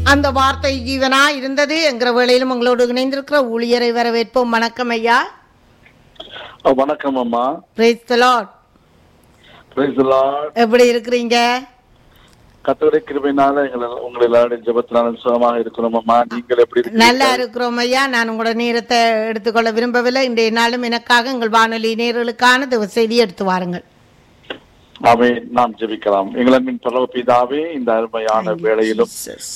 அந்த வார்த்தை ஜீவனா இருந்தது என்கிற வேளையிலும் உங்களோடு இணைந்திருக்கிற ஊழியரை வரவேற்போம் வணக்கம் ஐயா அஹ் வணக்கம் அம்மா Praise the Lord. Praise the Lord. எப்படி இருக்கிறீங்க கர்த்தருடைய கிருபையினால எங்களை உங்களை எல்லாருடைய ஜெபத்தினால சுகமாக இருக்கிறோம் அம்மா நீங்கள் எப்படி இருக்கீங்க? நல்லா இருக்கிறோம் ஐயா நான் உங்களோட நேரத்தை எடுத்துக்கொள்ள விரும்பவில்லை இன்றைய நாளும் எனக்காக எங்கள் வானொலி நேர்களுக்கான தேவ செய்தி எடுத்து வாருங்கள் ஆமென் நாம் ஜெபிக்கலாம் எங்களின் பரவ பிதாவே இந்த அருமையான வேளையிலும்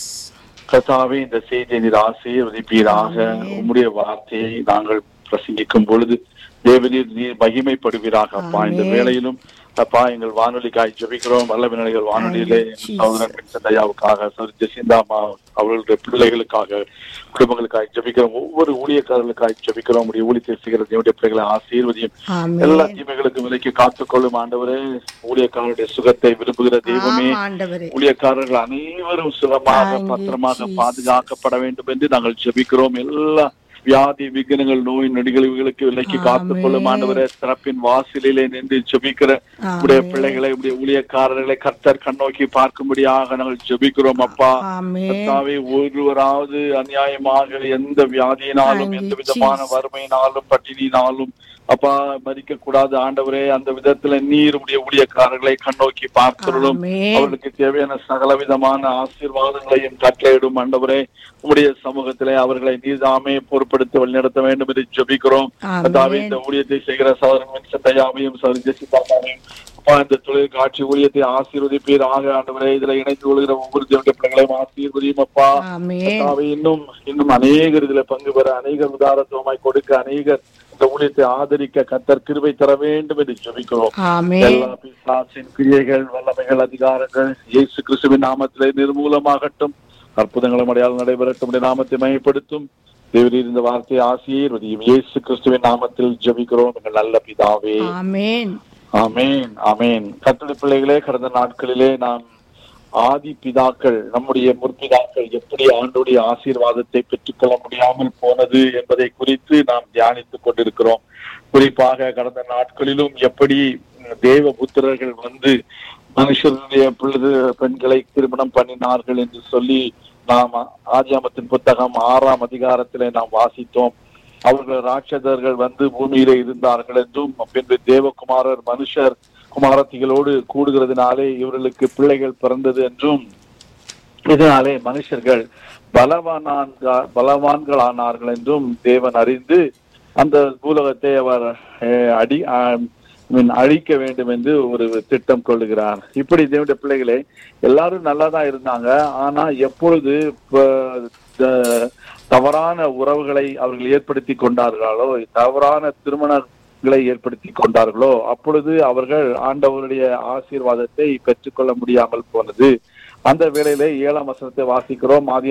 கர்த்தாவே இந்த செய்தியை நீர் ஆசீர்வதிப்பீராக உம்முடைய வார்த்தையை நாங்கள் பிரசங்கிக்கும் பொழுது தேவநீர் நீர் மகிமைப்படுவீராக அப்பா இந்த ஆமென். வேளையிலும் அப்பா எங்கள் வானொலிக்காய் ஜெபிக்கிறோம் வல்ல விநாயகர் வானொலியிலே ஆமென், எங்கள் சகோதரன் வின்சென்ட் ஐயாவுக்காக சரி ஜெசிந்தாமா அவர்களுடைய பிள்ளைகளுக்காக குடும்பங்களுக்காக ஜெபிக்கிறோம் ஒவ்வொரு ஊழியக்காரர்களுக்காக ஜெபிக்கிறோம் உடைய ஊழியத்தை செய்கிற தேவனுடைய பிள்ளைகளை ஆசீர்வதியும் எல்லா ஆமென் தீமைகளுக்கும் விலைக்கு காத்துக்கொள்ளும் ஆண்டவரே ஊழியக்காரருடைய சுகத்தை விரும்புகிற தெய்வமே ஆமா, ஆண்டவரே ஊழியக்காரர்கள் அனைவரும் சுகமாக Thank you, பத்திரமாக Jesus. பாதுகாக்கப்பட வேண்டும் என்று நாங்கள் ஜெபிக்கிறோம் எல்லா வியாதி விக்னங்கள் நோய் நொடிகளுக்கு விலைக்கு Amen. காத்துக்கொள்ளும் ஆண்டவரே திறப்பின் வாசலிலே நின்று ஜெபிக்கிற உடைய ஆமென். பிள்ளைகளை உடைய ஊழியக்காரர்களை கர்த்தர் கண்ணோக்கி பார்க்கும்படியாக நாங்கள் ஜெபிக்கிறோம் அப்பா ஆமென் கர்த்தாவே ஒருவராவது அநியாயமாக எந்த வியாதியினாலும் Thank எந்த you, விதமான Jesus. வறுமையினாலும் பட்டினியினாலும் அப்பா மறிக்க கூடாது ஆண்டவரே அந்த விதத்துல நீர் உடைய ஊழியக்காரர்களை கண்ணோக்கி பார்க்கிறோம் ஆமென். அவர்களுக்கு தேவையான சகல விதமான ஆசீர்வாதங்களையும் கட்டளையிடும் ஆண்டவரே உம்முடைய சமூகத்திலே அவர்களை நீதாமே பொறுப்படுத்தி வழிநடத்த வேண்டும் என்று ஜெபிக்கிறோம் ஆமென். கர்த்தாவே இந்த ஊழியத்தை செய்கிற சகோதரன் வின்சென்டையாவையும் சகோதரி ஜெசிதாவையும் அப்பா இந்த தொழில் காட்சி ஊழியத்தை ஆசீர்வதிப்பீராக ஆண்டவரே இதுல இணைந்து கொள்கிற ஒவ்வொரு தேவனுடைய பிள்ளைகளையும் ஆசீர்வதியும் அப்பா ஆமென் கர்த்தாவே, இன்னும் இன்னும் அநேகர் இதுல பங்கு பெற அநேகர் உதாரத்துவமாய் கொடுக்க அநேகர் இந்த ஊழியத்தை ஆதரிக்க கத்தர் கிருபை தர வேண்டும் என்று ஜெபிக்கிறோம் ஆமென் எல்லா பிசாசின் கிரியைகள் வல்லமைகள் அதிகாரங்கள் இயேசு கிறிஸ்துவின் நாமத்திலே நிர்மூலமாகட்டும் அற்புதங்களும் அடையாளம் நடைபெறட்டும் உடைய நாமத்தை மையப்படுத்தும் தேவரீர் இந்த வார்த்தையை ஆசீர்வதியும் இயேசு கிறிஸ்துவின் நாமத்தில் ஜெபிக்கிறோம் எங்கள் நல்ல பிதாவே ஆமென் ஆமென் ஆமென் கர்த்தருடைய பிள்ளைகளே கடந்த நாட்களிலே நாம் ஆதி பிதாக்கள் நம்முடைய முற்பிதாக்கள் எப்படி ஆண்டுடைய ஆசீர்வாதத்தை பெற்றுக்கொள்ள முடியாமல் போனது என்பதை குறித்து நாம் தியானித்துக் கொண்டிருக்கிறோம் குறிப்பாக கடந்த நாட்களிலும் எப்படி தேவ புத்திரர்கள் வந்து மனுஷருடைய பிள்ளை பெண்களை திருமணம் பண்ணினார்கள் என்று சொல்லி நாம் ஆதியாமத்தின் புத்தகம் ஆறாம் அதிகாரத்திலே நாம் வாசித்தோம் அவர்கள் ராட்சதர்கள் வந்து பூமியிலே இருந்தார்கள் என்றும் பின்பு தேவகுமாரர் மனுஷர் குமாரத்திகளோடு கூடுகிறதுனாலே இவர்களுக்கு பிள்ளைகள் பிறந்தது என்றும் இதனாலே மனுஷர்கள் பலவானான்கா பலவான்களானார்கள் என்றும் தேவன் அறிந்து அந்த பூலகத்தை அவர் அஹ், அடி ஆஹ், மீன் அழிக்க வேண்டும் என்று ஒரு திட்டம் கொள்ளுகிறார் இப்படி தேவனுடைய பிள்ளைகளே எல்லாரும் நல்லா தான் இருந்தாங்க ஆனா எப்பொழுது ப- த- தவறான உறவுகளை அவர்கள் ஏற்படுத்தி கொண்டார்களோ தவறான திருமணங்களை ஏற்படுத்தி கொண்டார்களோ அப்பொழுது அவர்கள் ஆண்டவருடைய ஆசீர்வாதத்தை பெற்றுக்கொள்ள முடியாமல் போனது அந்த வேளையிலே ஏழாம் வசனத்தை வாசிக்கிறோம் ஆதி